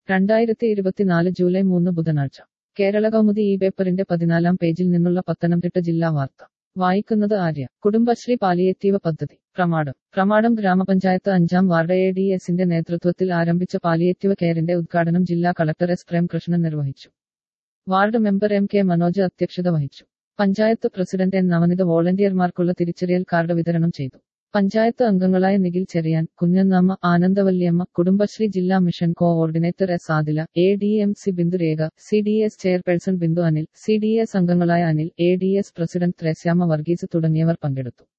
രണ്ടായിരത്തി ഇരുപത്തിനാല് ജൂലൈ മൂന്ന് ബുധനാഴ്ച കേരള കൗമുദി ഈ പേപ്പറിന്റെ പതിനാലാം പേജിൽ നിന്നുള്ള പത്തനംതിട്ട ജില്ലാ വാർത്ത വായിക്കുന്നത് ആര്യ കുടുംബശ്രീ പാലിയേറ്റീവ് പദ്ധതി പ്രമാടം പ്രമാടം ഗ്രാമപഞ്ചായത്ത് അഞ്ചാം വാർഡ് എ ഡി എസിന്റെ നേതൃത്വത്തിൽ ആരംഭിച്ച പാലിയേറ്റീവ് കെയറിന്റെ ഉദ്ഘാടനം ജില്ലാ കളക്ടർ എസ് പ്രേംകൃഷ്ണൻ നിർവഹിച്ചു ward member M K Manoj അധ്യക്ഷത വഹിച്ചു പഞ്ചായത്ത് പ്രസിഡന്റ് എൻ നവനിത വോളണ്ടിയർമാർക്കുള്ള തിരിച്ചറിയൽ കാർഡ് വിതരണം ചെയ്തു പഞ്ചായത്ത് അംഗങ്ങളായ നിഖിൽ ചെറിയാൻ കുഞ്ഞന്നമ്മ ആനന്ദവല്ലിയമ്മ കുടുംബശ്രീ ജില്ലാ mission coordinator S Adila A D M C Bindurekha C D S chairperson Bindu Anil C D S അംഗങ്ങളായ Anil A D S president Thresiamma Varghese തുടങ്ങിയവർ പങ്കെടുത്തു